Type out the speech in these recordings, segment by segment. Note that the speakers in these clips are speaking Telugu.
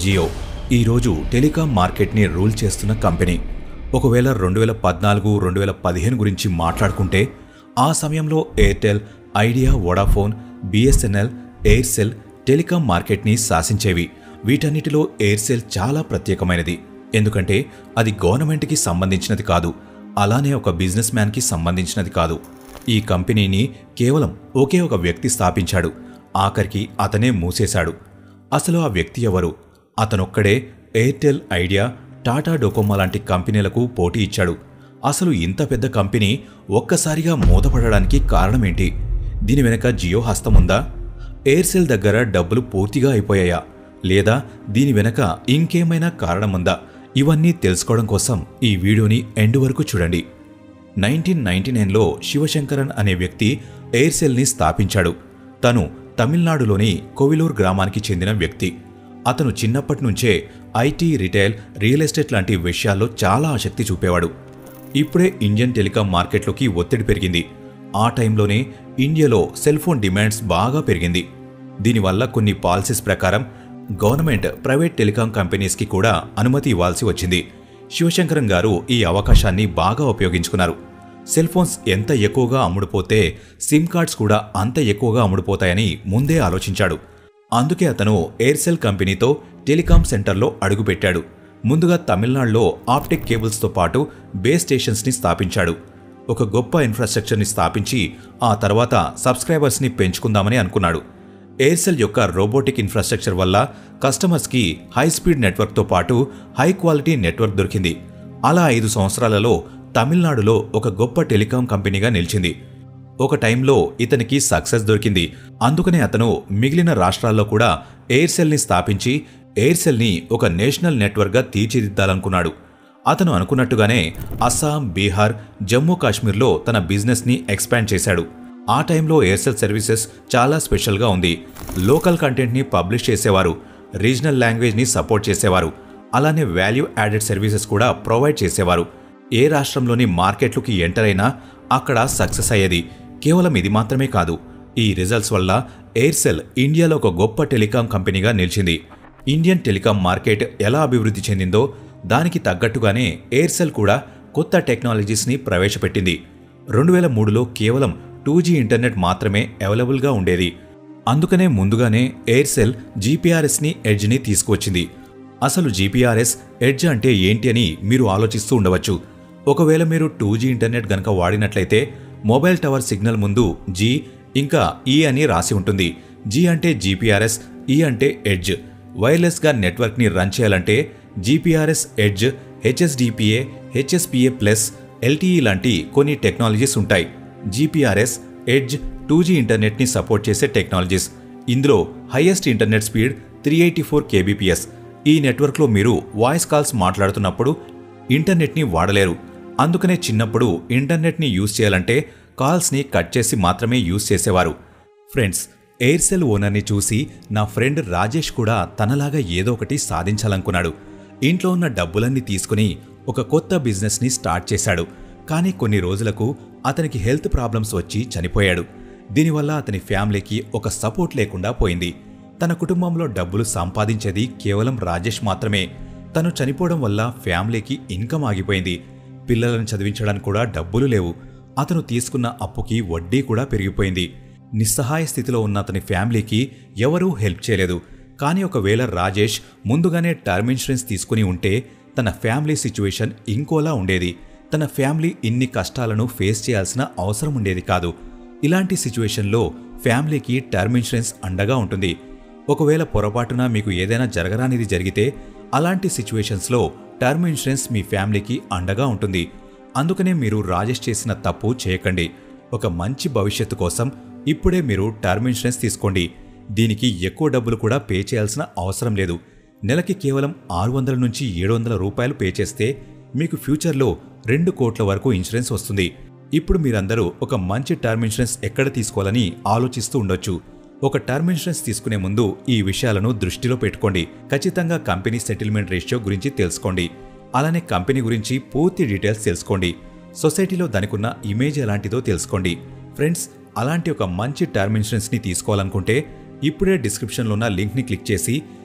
జియో ఈరోజు టెలికాం మార్కెట్ని రూల్ చేస్తున్న కంపెనీ ఒకవేళ రెండు వేల పద్నాలుగు రెండు వేల పదిహేను గురించి మాట్లాడుకుంటే ఆ సమయంలో Airtel Idea Vodafone BSNL Aircel telecom మార్కెట్ని శాసించేవి వీటన్నిటిలో ఎయిర్సెల్ చాలా ప్రత్యేకమైనది ఎందుకంటే అది గవర్నమెంట్కి సంబంధించినది కాదు అలానే ఒక బిజినెస్ మ్యాన్కి సంబంధించినది కాదు ఈ కంపెనీని కేవలం ఒకే ఒక వ్యక్తి స్థాపించాడు ఆఖరికి అతనే మూసేశాడు అసలు ఆ వ్యక్తి ఎవరు అతనొక్కడే ఎయిర్టెల్ ఐడియా టాటా డొకోమో లాంటి కంపెనీలకు పోటీ ఇచ్చాడు అసలు ఇంత పెద్ద కంపెనీ ఒక్కసారిగా మూతపడడానికి కారణమేంటి దీని వెనక జియో హస్తముందా ఎయిర్సెల్ దగ్గర డబ్బులు పూర్తిగా అయిపోయాయా లేదా దీని వెనక ఇంకేమైనా కారణముందా ఇవన్నీ తెలుసుకోవడం కోసం ఈ వీడియోని ఎండ్ వరకు చూడండి నైన్టీన్ నైన్టీ నైన్లో శివశంకరన్ అనే వ్యక్తి ఎయిర్సెల్ని స్థాపించాడు తను తమిళనాడులోని కోవిలూర్ గ్రామానికి చెందిన వ్యక్తి అతను చిన్నప్పటి నుంచే ఐటీ రిటైల్ రియల్ ఎస్టేట్ లాంటి విషయాల్లో చాలా ఆసక్తి చూపేవాడు ఇప్పుడే ఇండియన్ టెలికాం మార్కెట్లోకి ఒత్తిడి పెరిగింది ఆ టైంలోనే ఇండియాలో సెల్ ఫోన్ డిమాండ్స్ బాగా పెరిగింది దీనివల్ల కొన్ని పాలసీస్ ప్రకారం గవర్నమెంట్ ప్రైవేట్ టెలికాం కంపెనీస్కి కూడా అనుమతి ఇవ్వాల్సి వచ్చింది శివశంకరం గారు ఈ అవకాశాన్ని బాగా ఉపయోగించుకున్నారు సెల్ ఫోన్స్ ఎంత ఎక్కువగా అమ్ముడుపోతే సిమ్ కార్డ్స్ కూడా అంత ఎక్కువగా అమ్ముడుపోతాయని ముందే ఆలోచించాడు అందుకే అతను ఎయిర్సెల్ కంపెనీతో టెలికాం సెంటర్లో అడుగుపెట్టాడు ముందుగా తమిళనాడులో ఆప్టిక్ కేబుల్స్తో పాటు బేస్ స్టేషన్స్ని స్థాపించాడు ఒక గొప్ప ఇన్ఫ్రాస్ట్రక్చర్ని స్థాపించి ఆ తర్వాత సబ్స్క్రైబర్స్ని పెంచుకుందామని అనుకున్నాడు ఎయిర్సెల్ యొక్క రోబోటిక్ ఇన్ఫ్రాస్ట్రక్చర్ వల్ల కస్టమర్స్కి హై స్పీడ్ నెట్వర్క్తో పాటు హై క్వాలిటీ నెట్వర్క్ దొరికింది అలా ఐదు సంవత్సరాలలో తమిళనాడులో ఒక గొప్ప టెలికాం కంపెనీగా నిలిచింది ఒక టైంలో ఇతనికి సక్సెస్ దొరికింది అందుకనే అతను మిగిలిన రాష్ట్రాల్లో కూడా ఎయిర్సెల్ని స్థాపించి ఎయిర్సెల్ని ఒక నేషనల్ నెట్వర్క్గా తీర్చిదిద్దాలనుకున్నాడు అతను అనుకున్నట్టుగానే అస్సాం బీహార్ జమ్మూ కాశ్మీర్లో తన బిజినెస్ని ఎక్స్పాండ్ చేశాడు ఆ టైంలో ఎయిర్సెల్ సర్వీసెస్ చాలా స్పెషల్గా ఉంది లోకల్ కంటెంట్ని పబ్లిష్ చేసేవారు రీజనల్ లాంగ్వేజ్ని సపోర్ట్ చేసేవారు అలానే వాల్యూ యాడెడ్ సర్వీసెస్ కూడా ప్రొవైడ్ చేసేవారు ఏ రాష్ట్రంలోని మార్కెట్లోకి ఎంటర్ అయినా అక్కడ సక్సెస్ అయ్యేది కేవలం ఇది మాత్రమే కాదు ఈ రిజల్ట్స్ వల్ల ఎయిర్సెల్ ఇండియాలో ఒక గొప్ప టెలికాం కంపెనీగా నిలిచింది ఇండియన్ టెలికాం మార్కెట్ ఎలా అభివృద్ధి చెందిందో దానికి తగ్గట్టుగానే ఎయిర్సెల్ కూడా కొత్త టెక్నాలజీస్ని ప్రవేశపెట్టింది రెండు వేల మూడులో కేవలం టూ జీ ఇంటర్నెట్ మాత్రమే అవైలబుల్గా ఉండేది అందుకనే ముందుగానే ఎయిర్సెల్ జీపీఆర్ఎస్ని ఎడ్జ్ని తీసుకువచ్చింది అసలు జీపీఆర్ఎస్ ఎడ్జ్ అంటే ఏంటి అని మీరు ఆలోచిస్తూ ఉండవచ్చు ఒకవేళ మీరు టూ జీ ఇంటర్నెట్ గనక వాడినట్లయితే మొబైల్ టవర్ సిగ్నల్ ముందు జీ ఇంకా ఈ అని రాసి ఉంటుంది జీ అంటే జీపీఆర్ఎస్ ఈ అంటే ఎడ్జ్ వైర్లెస్గా నెట్వర్క్ని రన్ చేయాలంటే GPRS EDGE HSDPA HSPA plus LTE లాంటి కొన్ని టెక్నాలజీస్ ఉంటాయి జీపీఆర్ఎస్ ఎడ్జ్ టూ జీ ఇంటర్నెట్ని సపోర్ట్ చేసే టెక్నాలజీస్ ఇందులో highest internet speed three eighty four kbps ఈ నెట్వర్క్లో మీరు వాయిస్ కాల్స్ మాట్లాడుతున్నప్పుడు ఇంటర్నెట్ని వాడలేరు అందుకనే చిన్నప్పుడు ఇంటర్నెట్ని యూజ్ చేయాలంటే కాల్స్ని కట్ చేసి మాత్రమే యూజ్ చేసేవారు ఫ్రెండ్స్ ఎయిర్సెల్ ఓనర్ని చూసి నా ఫ్రెండ్ రాజేష్ కూడా తనలాగా ఏదో ఒకటి సాధించాలనుకున్నాడు ఇంట్లో ఉన్న డబ్బులన్నీ తీసుకుని ఒక కొత్త బిజినెస్ని స్టార్ట్ చేశాడు కానీ కొన్ని రోజులకు అతనికి హెల్త్ ప్రాబ్లమ్స్ వచ్చి చనిపోయాడు దీనివల్ల అతని ఫ్యామిలీకి ఒక సపోర్ట్ లేకుండా పోయింది తన కుటుంబంలో డబ్బులు సంపాదించేది కేవలం రాజేష్ మాత్రమే తను చనిపోవడం వల్ల ఫ్యామిలీకి ఇన్కమ్ ఆగిపోయింది పిల్లలను చదివించడానికి కూడా డబ్బులు లేవు అతను తీసుకున్న అప్పుకి వడ్డీ కూడా పెరిగిపోయింది నిస్సహాయ స్థితిలో ఉన్న అతని ఫ్యామిలీకి ఎవరూ హెల్ప్ చేయలేదు కానీ ఒకవేళ రాజేష్ ముందుగానే టర్మ్ ఇన్సూరెన్స్ తీసుకుని ఉంటే తన ఫ్యామిలీ సిచ్యువేషన్ ఇంకోలా ఉండేది తన ఫ్యామిలీ ఇన్ని కష్టాలను ఫేస్ చేయాల్సిన అవసరం ఉండేది కాదు ఇలాంటి సిచ్యువేషన్లో ఫ్యామిలీకి టర్మ్ ఇన్సూరెన్స్ అండగా ఉంటుంది ఒకవేళ పొరపాటున మీకు ఏదైనా జరగరానిది జరిగితే అలాంటి సిచ్యువేషన్స్లో టర్మ్ ఇన్సూరెన్స్ మీ ఫ్యామిలీకి అండగా ఉంటుంది అందుకనే మీరు రాజేష్ చేసిన తప్పు చేయకండి ఒక మంచి భవిష్యత్తు కోసం ఇప్పుడే మీరు టర్మ్ ఇన్సూరెన్స్ తీసుకోండి దీనికి ఎక్కువ డబ్బులు కూడా పే చేయాల్సిన అవసరం లేదు నెలకి కేవలం ఆరు వందల నుంచి ఏడు వందల రూపాయలు పే చేస్తే మీకు ఫ్యూచర్లో రెండు కోట్ల వరకు ఇన్సూరెన్స్ వస్తుంది ఇప్పుడు మీరందరూ ఒక మంచి టర్మ్ ఇన్సూరెన్స్ ఎక్కడ తీసుకోవాలని ఆలోచిస్తూ ఉండొచ్చు ఒక టర్మ్ ఇన్సూరెన్స్ తీసుకునే ముందు ఈ విషయాలను దృష్టిలో పెట్టుకోండి ఖచ్చితంగా కంపెనీ సెటిల్మెంట్ రేషియో గురించి తెలుసుకోండి అలానే కంపెనీ గురించి పూర్తి డీటెయిల్స్ తెలుసుకోండి సొసైటీలో దానికున్న ఇమేజ్ ఎలాంటిదో తెలుసుకోండి ఫ్రెండ్స్ అలాంటి ఒక మంచి టర్మ్ ఇన్సూరెన్స్ని తీసుకోవాలనుకుంటే ఇప్పుడే డిస్క్రిప్షన్లో ఉన్న లింక్ని క్లిక్ చేసి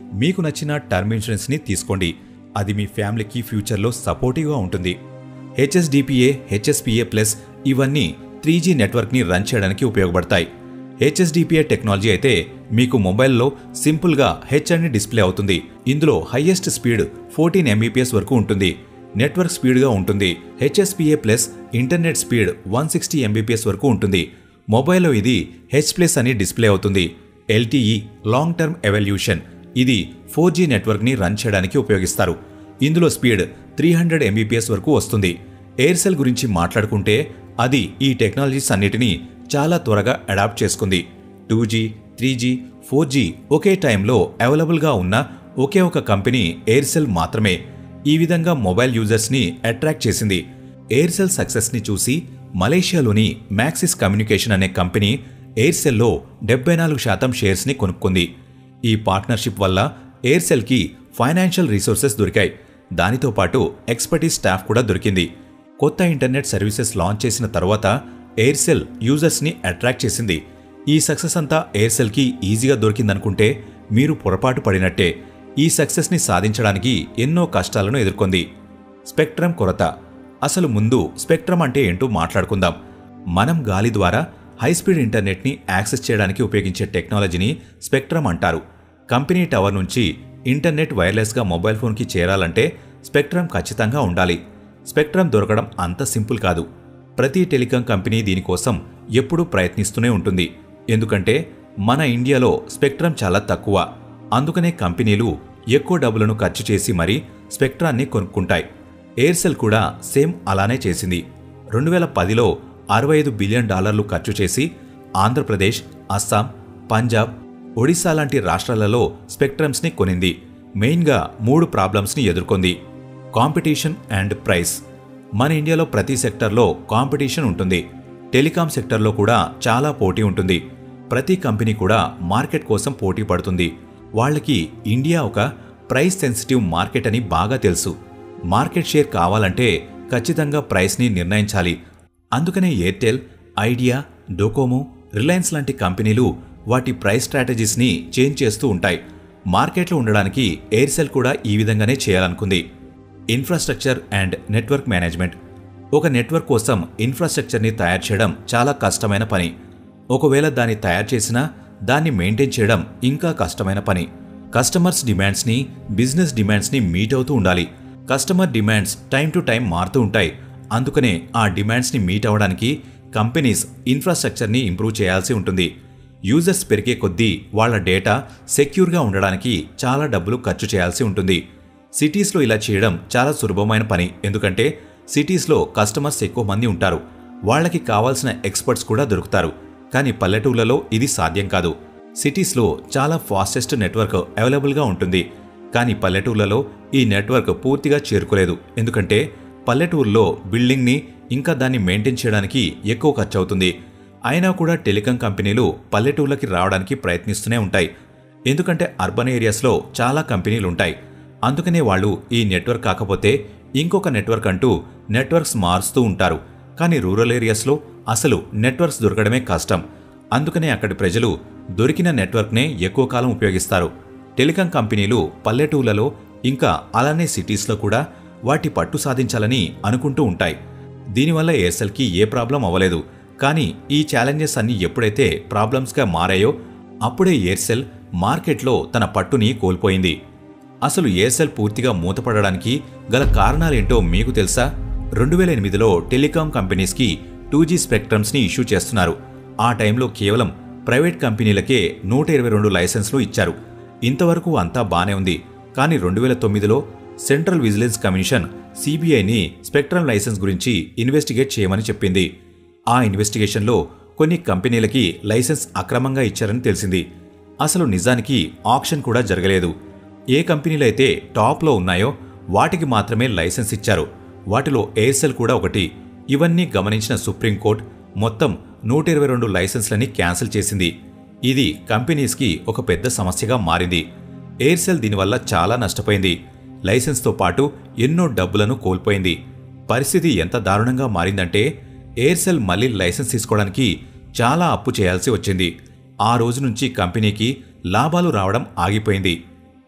మీకు నచ్చిన టర్మ్ ఇన్సూరెన్స్ని తీసుకోండి అది మీ ఫ్యామిలీకి ఫ్యూచర్లో సపోర్టివ్గా ఉంటుంది హెచ్ఎస్డిపిఏ హెచ్ఎస్పిఏ ప్లస్ ఇవన్నీ త్రీ జీ నెట్వర్క్ని రన్ చేయడానికి ఉపయోగపడతాయి హెచ్ఎస్డిపిఏ టెక్నాలజీ అయితే మీకు మొబైల్లో సింపుల్గా హెచ్ అని డిస్ప్లే అవుతుంది ఇందులో హైయెస్ట్ స్పీడ్ ఫోర్టీన్ ఎంబీపీఎస్ వరకు ఉంటుంది నెట్వర్క్ స్పీడ్గా ఉంటుంది HSPA plus internet speed one sixty Mbps వరకు ఉంటుంది మొబైల్లో ఇది హెచ్ ప్లస్ అని డిస్ప్లే అవుతుంది ఎల్టీఈ లాంగ్ టర్మ్ ఎవల్యూషన్ ఇది ఫోర్ జీ నెట్వర్క్ని రన్ చేయడానికి ఉపయోగిస్తారు ఇందులో స్పీడ్ త్రీ హండ్రెడ్ ఎంబీపీఎస్ వరకు వస్తుంది ఎయిర్సెల్ గురించి మాట్లాడుకుంటే అది ఈ టెక్నాలజీస్ అన్నిటినీ చాలా త్వరగా అడాప్ట్ చేసుకుంది two G three G four G ఒకే టైంలో అవైలబుల్గా ఉన్న ఒకే ఒక కంపెనీ ఎయిర్సెల్ మాత్రమే ఈ విధంగా మొబైల్ యూజర్స్ని అట్రాక్ట్ చేసింది ఎయిర్సెల్ సక్సెస్ని చూసి మలేషియాలోని మ్యాక్సిస్ కమ్యూనికేషన్ అనే కంపెనీ ఎయిర్సెల్లో డెబ్బై నాలుగు శాతం షేర్స్ని కొనుక్కుంది ఈ పార్ట్నర్షిప్ వల్ల ఎయిర్సెల్కి ఫైనాన్షియల్ రీసోర్సెస్ దొరికాయి దానితో పాటు ఎక్స్పర్టీస్ స్టాఫ్ కూడా దొరికింది కొత్త ఇంటర్నెట్ సర్వీసెస్ లాంచ్ చేసిన తర్వాత ఎయిర్సెల్ యూజర్స్ని అట్రాక్ట్ చేసింది ఈ సక్సెస్ అంతా ఎయిర్సెల్కి ఈజీగా దొరికిందనుకుంటే మీరు పొరపాటు పడినట్టే ఈ సక్సెస్ని సాధించడానికి ఎన్నో కష్టాలను ఎదుర్కొంది స్పెక్ట్రమ్ కొరత అసలు ముందు స్పెక్ట్రమ్ అంటే ఏంటో మాట్లాడుకుందాం మనం గాలి ద్వారా హైస్పీడ్ ఇంటర్నెట్ని యాక్సెస్ చేయడానికి ఉపయోగించే టెక్నాలజీని స్పెక్ట్రమ్ అంటారు కంపెనీ టవర్ నుంచి ఇంటర్నెట్ వైర్లెస్గా మొబైల్ ఫోన్కి చేరాలంటే స్పెక్ట్రమ్ ఖచ్చితంగా ఉండాలి స్పెక్ట్రమ్ దొరకడం అంత సింపుల్ కాదు ప్రతి టెలికాం కంపెనీ దీనికోసం ఎప్పుడూ ప్రయత్నిస్తూనే ఉంటుంది ఎందుకంటే మన ఇండియాలో స్పెక్ట్రమ్ చాలా తక్కువ అందుకనే కంపెనీలు ఎక్కువ డబ్బులను ఖర్చు చేసి మరీ స్పెక్ట్రాన్ని కొనుక్కుంటాయి ఎయిర్సెల్ కూడా సేమ్ అలానే చేసింది రెండు వేల పదిలో అరవై ఐదు బిలియన్ డాలర్లు ఖర్చు చేసి ఆంధ్రప్రదేశ్ అస్సాం పంజాబ్ ఒడిశా లాంటి రాష్ట్రాలలో స్పెక్ట్రమ్స్ని కొనింది మెయిన్గా మూడు ప్రాబ్లమ్స్ని ఎదుర్కొంది కాంపిటీషన్ అండ్ ప్రైస్ మన ఇండియాలో ప్రతి సెక్టర్లో కాంపిటీషన్ ఉంటుంది టెలికాం సెక్టర్లో కూడా చాలా పోటీ ఉంటుంది ప్రతి కంపెనీ కూడా మార్కెట్ కోసం పోటీ పడుతుంది వాళ్ళకి ఇండియా ఒక ప్రైస్ సెన్సిటివ్ మార్కెట్ అని బాగా తెలుసు మార్కెట్ షేర్ కావాలంటే ఖచ్చితంగా ప్రైస్ని నిర్ణయించాలి అందుకనే ఎయిర్టెల్ ఐడియా డోకోమో రిలయన్స్ లాంటి కంపెనీలు వాటి ప్రైస్ స్ట్రాటజీస్ని చేంజ్ చేస్తూ ఉంటాయి మార్కెట్లో ఉండడానికి ఎయిర్సెల్ కూడా ఈ విధంగానే చేయాలనుకుంది ఇన్ఫ్రాస్ట్రక్చర్ అండ్ నెట్వర్క్ మేనేజ్మెంట్ ఒక నెట్వర్క్ కోసం ఇన్ఫ్రాస్ట్రక్చర్ని తయారు చేయడం చాలా కష్టమైన పని ఒకవేళ దాన్ని తయారు చేసినా దాన్ని మెయింటైన్ చేయడం ఇంకా కష్టమైన పని కస్టమర్స్ డిమాండ్స్ని బిజినెస్ డిమాండ్స్ని మీట్ అవుతూ ఉండాలి customer demands time to time మారుతూ ఉంటాయి అందుకనే ఆ డిమాండ్స్ని మీట్ అవ్వడానికి కంపెనీస్ ఇన్ఫ్రాస్ట్రక్చర్ని ఇంప్రూవ్ చేయాల్సి ఉంటుంది యూజర్స్ పెరిగే కొద్దీ వాళ్ళ డేటా సెక్యూర్గా ఉండడానికి చాలా డబ్బులు ఖర్చు చేయాల్సి ఉంటుంది సిటీస్లో ఇలా చేయడం చాలా సులభమైన పని ఎందుకంటే సిటీస్లో కస్టమర్స్ ఎక్కువ మంది ఉంటారు వాళ్ళకి కావాల్సిన ఎక్స్పర్ట్స్ కూడా దొరుకుతారు కానీ పల్లెటూళ్ళలో ఇది సాధ్యం కాదు సిటీస్లో చాలా ఫాస్టెస్ట్ నెట్వర్క్ అవైలబుల్గా ఉంటుంది కానీ పల్లెటూళ్ళలో ఈ నెట్వర్క్ పూర్తిగా చేరుకోలేదు ఎందుకంటే పల్లెటూరులో బిల్డింగ్ని ఇంకా దాన్ని మెయింటైన్ చేయడానికి ఎక్కువ ఖర్చు అవుతుంది అయినా కూడా టెలికాం కంపెనీలు పల్లెటూళ్ళకి రావడానికి ప్రయత్నిస్తూనే ఉంటాయి ఎందుకంటే అర్బన్ ఏరియాస్లో చాలా కంపెనీలు ఉంటాయి అందుకనే వాళ్ళు ఈ నెట్వర్క్ కాకపోతే ఇంకొక నెట్వర్క్ అంటూ నెట్వర్క్స్ మారుస్తూ ఉంటారు కానీ రూరల్ ఏరియాస్లో అసలు నెట్వర్క్స్ దొరకడమే కష్టం అందుకనే అక్కడి ప్రజలు దొరికిన నెట్వర్క్నే ఎక్కువ కాలం ఉపయోగిస్తారు టెలికాం కంపెనీలు పల్లెటూళ్ళలో ఇంకా అలానే సిటీస్లో కూడా వాటి పట్టు సాధించాలని అనుకుంటూ ఉంటాయి దీనివల్ల ఎయిర్సెల్కి ఏ ప్రాబ్లం అవ్వలేదు కానీ ఈ ఛాలెంజెస్ అన్నీ ఎప్పుడైతే ప్రాబ్లమ్స్గా మారాయో అప్పుడే ఎయిర్సెల్ మార్కెట్లో తన పట్టుని కోల్పోయింది అసలు ఎయిర్సెల్ పూర్తిగా మూతపడడానికి గల కారణాలేంటో మీకు తెలుసా రెండు వేల ఎనిమిదిలో టెలికాం కంపెనీస్కి టూ జీ స్పెక్ట్రమ్స్ని ఇష్యూ చేస్తున్నారు ఆ టైంలో కేవలం ప్రైవేట్ కంపెనీలకే నూట ఇరవై రెండు లైసెన్స్లు ఇచ్చారు ఇంతవరకు అంతా బానే ఉంది కానీ రెండు వేల తొమ్మిదిలో సెంట్రల్ విజిలెన్స్ కమిషన్ సిబిఐని స్పెక్ట్రమ్ లైసెన్స్ గురించి ఇన్వెస్టిగేట్ చేయమని చెప్పింది ఆ ఇన్వెస్టిగేషన్లో కొన్ని కంపెనీలకి లైసెన్స్ అక్రమంగా ఇచ్చారని తెలిసింది అసలు నిజానికి ఆక్షన్ కూడా జరగలేదు ఏ కంపెనీలైతే టాప్లో ఉన్నాయో వాటికి మాత్రమే లైసెన్స్ ఇచ్చారు వాటిలో ఎయిర్సెల్ కూడా ఒకటి ఇవన్నీ గమనించిన సుప్రీంకోర్టు మొత్తం నూట ఇరవై రెండు లైసెన్స్లని క్యాన్సిల్ చేసింది ఇది కంపెనీస్కి ఒక పెద్ద సమస్యగా మారింది ఎయిర్సెల్ దీనివల్ల చాలా నష్టపోయింది లైసెన్స్తో పాటు ఎన్నో డబ్బులను కోల్పోయింది పరిస్థితి ఎంత దారుణంగా మారిందంటే ఎయిర్సెల్ మళ్ళీ లైసెన్స్ తీసుకోవడానికి చాలా అప్పు చేయాల్సి వచ్చింది ఆ రోజు నుంచి కంపెనీకి లాభాలు రావడం ఆగిపోయింది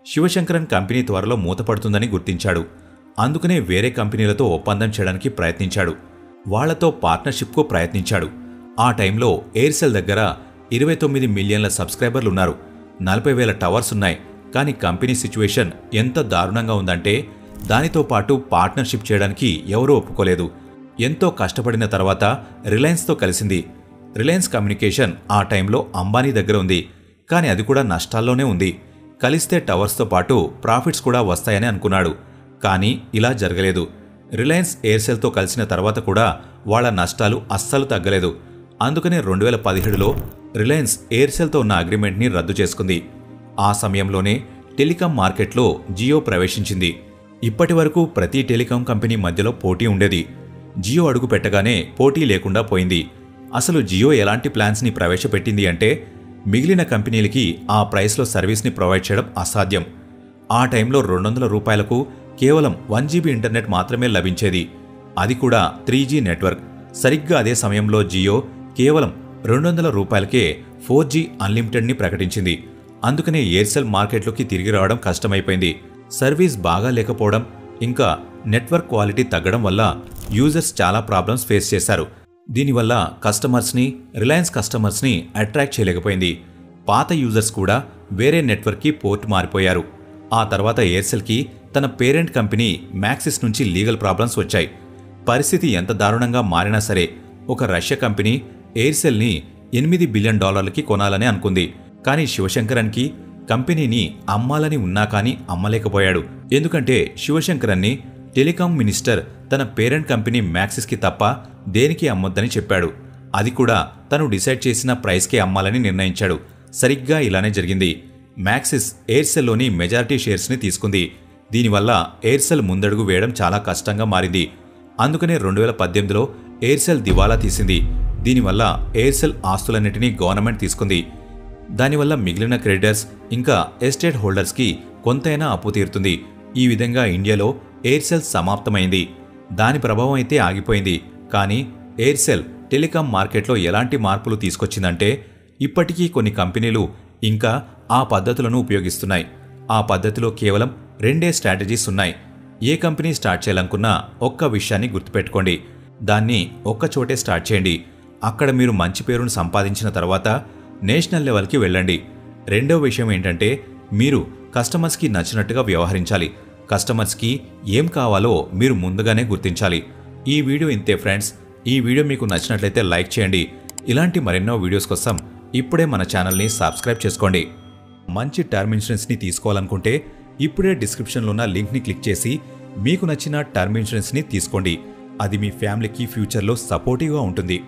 శివశంకరన్ కంపెనీ త్వరలో మూతపడుతుందని గుర్తించాడు అందుకనే వేరే కంపెనీలతో ఒప్పందం చేయడానికి ప్రయత్నించాడు వాళ్లతో పార్ట్నర్షిప్కు ప్రయత్నించాడు ఆ టైంలో ఎయిర్సెల్ దగ్గర ఇరవై తొమ్మిది మిలియన్ల సబ్స్క్రైబర్లు ఉన్నారు నలభై వేల టవర్స్ ఉన్నాయి కానీ కంపెనీ సిచ్యువేషన్ ఎంత దారుణంగా ఉందంటే దానితో పాటు పార్ట్నర్షిప్ చేయడానికి ఎవరూ ఒప్పుకోలేదు ఎంతో కష్టపడిన తర్వాత రిలయన్స్తో కలిసింది రిలయన్స్ కమ్యూనికేషన్ ఆ టైంలో అంబానీ దగ్గర ఉంది కానీ అది కూడా నష్టాల్లోనే ఉంది కలిస్తే టవర్స్తో పాటు ప్రాఫిట్స్ కూడా వస్తాయని అనుకున్నాడు కానీ ఇలా జరగలేదు రిలయన్స్ ఎయిర్సెల్తో కలిసిన తర్వాత కూడా వాళ్ళ నష్టాలు అస్సలు తగ్గలేదు అందుకనే రెండు వేల పదిహేడులో రిలయన్స్ ఎయిర్సెల్తో ఉన్న అగ్రిమెంట్ని రద్దు చేసుకుంది ఆ సమయంలోనే టెలికాం మార్కెట్లో జియో ప్రవేశించింది ఇప్పటి వరకు ప్రతి టెలికాం కంపెనీ మధ్యలో పోటీ ఉండేది జియో అడుగు పెట్టగానే పోటీ లేకుండా పోయింది అసలు జియో ఎలాంటి ప్లాన్స్ని ప్రవేశపెట్టింది అంటే మిగిలిన కంపెనీలకి ఆ ప్రైస్లో సర్వీస్ని ప్రొవైడ్ చేయడం అసాధ్యం ఆ టైంలో రెండు వందల రూపాయలకు కేవలం వన్ జీబీ ఇంటర్నెట్ మాత్రమే లభించేది అది కూడా త్రీ జీ నెట్వర్క్ సరిగ్గా అదే సమయంలో జియో కేవలం రెండు వందల రూపాయలకే ఫోర్ జీ అన్లిమిటెడ్ని ప్రకటించింది అందుకనే ఎయిర్సెల్ మార్కెట్లోకి తిరిగి రావడం కష్టమైపోయింది సర్వీస్ బాగా లేకపోవడం ఇంకా నెట్వర్క్ క్వాలిటీ తగ్గడం వల్ల యూజర్స్ చాలా ప్రాబ్లమ్స్ ఫేస్ చేశారు దీనివల్ల కస్టమర్స్ని రిలయన్స్ కస్టమర్స్ని అట్రాక్ట్ చేయలేకపోయింది పాత యూజర్స్ కూడా వేరే నెట్వర్క్కి పోర్ట్ మారిపోయారు ఆ తర్వాత ఎయిర్సెల్కి తన పేరెంట్ కంపెనీ మ్యాక్సిస్ నుంచి లీగల్ ప్రాబ్లమ్స్ వచ్చాయి పరిస్థితి ఎంత దారుణంగా మారినా సరే ఒక రష్యా కంపెనీ ఎయిర్సెల్ని ఎనిమిది బిలియన్ డాలర్లకి కొనాలని అనుకుంది కానీ శివశంకరన్కి కంపెనీని అమ్మాలని ఉన్నా కానీ అమ్మలేకపోయాడు ఎందుకంటే శివశంకరన్ని టెలికాం మినిస్టర్ తన పేరెంట్ కంపెనీ మ్యాక్సిస్కి తప్ప దేనికి అమ్మొద్దని చెప్పాడు అది కూడా తను డిసైడ్ చేసిన ప్రైస్కే అమ్మాలని నిర్ణయించాడు సరిగ్గా ఇలానే జరిగింది మ్యాక్సిస్ ఎయిర్సెల్లోని మెజారిటీ షేర్స్ని తీసుకుంది దీనివల్ల ఎయిర్సెల్ ముందడుగు వేయడం చాలా కష్టంగా మారింది అందుకనే రెండు వేల పద్దెనిమిదిలో ఎయిర్సెల్ దివాలా తీసింది దీనివల్ల ఎయిర్సెల్ ఆస్తులన్నింటినీ గవర్నమెంట్ తీసుకుంది దానివల్ల మిగిలిన క్రెడిటర్స్ ఇంకా ఎస్టేట్ హోల్డర్స్కి కొంతైనా అప్పు తీరుతుంది ఈ విధంగా ఇండియాలో ఎయిర్సెల్ సమాప్తమైంది దాని ప్రభావం అయితే ఆగిపోయింది కానీ ఎయిర్సెల్ టెలికాం మార్కెట్లో ఎలాంటి మార్పులు తీసుకొచ్చిందంటే ఇప్పటికీ కొన్ని కంపెనీలు ఇంకా ఆ పద్ధతులను ఉపయోగిస్తున్నాయి ఆ పద్ధతిలో కేవలం రెండే స్ట్రాటజీస్ ఉన్నాయి ఏ కంపెనీ స్టార్ట్ చేయాలనుకున్నా ఒక్క విషయాన్ని గుర్తుపెట్టుకోండి దాన్ని ఒక్క చోటే స్టార్ట్ చేయండి అక్కడ మీరు మంచి పేరును సంపాదించిన తర్వాత నేషనల్ లెవెల్కి వెళ్ళండి రెండో విషయం ఏంటంటే మీరు కస్టమర్స్కి నచ్చినట్టుగా వ్యవహరించాలి కస్టమర్స్కి ఏం కావాలో మీరు ముందుగానే గుర్తించాలి ఈ వీడియో ఇంతే ఫ్రెండ్స్ ఈ వీడియో మీకు నచ్చినట్లయితే లైక్ చేయండి ఇలాంటి మరెన్నో వీడియోస్ కోసం ఇప్పుడే మన ఛానల్ని సబ్స్క్రైబ్ చేసుకోండి మంచి టర్మ్ ఇన్సూరెన్స్ని తీసుకోవాలనుకుంటే ఇప్పుడే డిస్క్రిప్షన్లో ఉన్న లింక్ని క్లిక్ చేసి మీకు నచ్చిన టర్మ్ ఇన్సూరెన్స్ని తీసుకోండి అది మీ ఫ్యామిలీకి ఫ్యూచర్లో సపోర్టివ్గా ఉంటుంది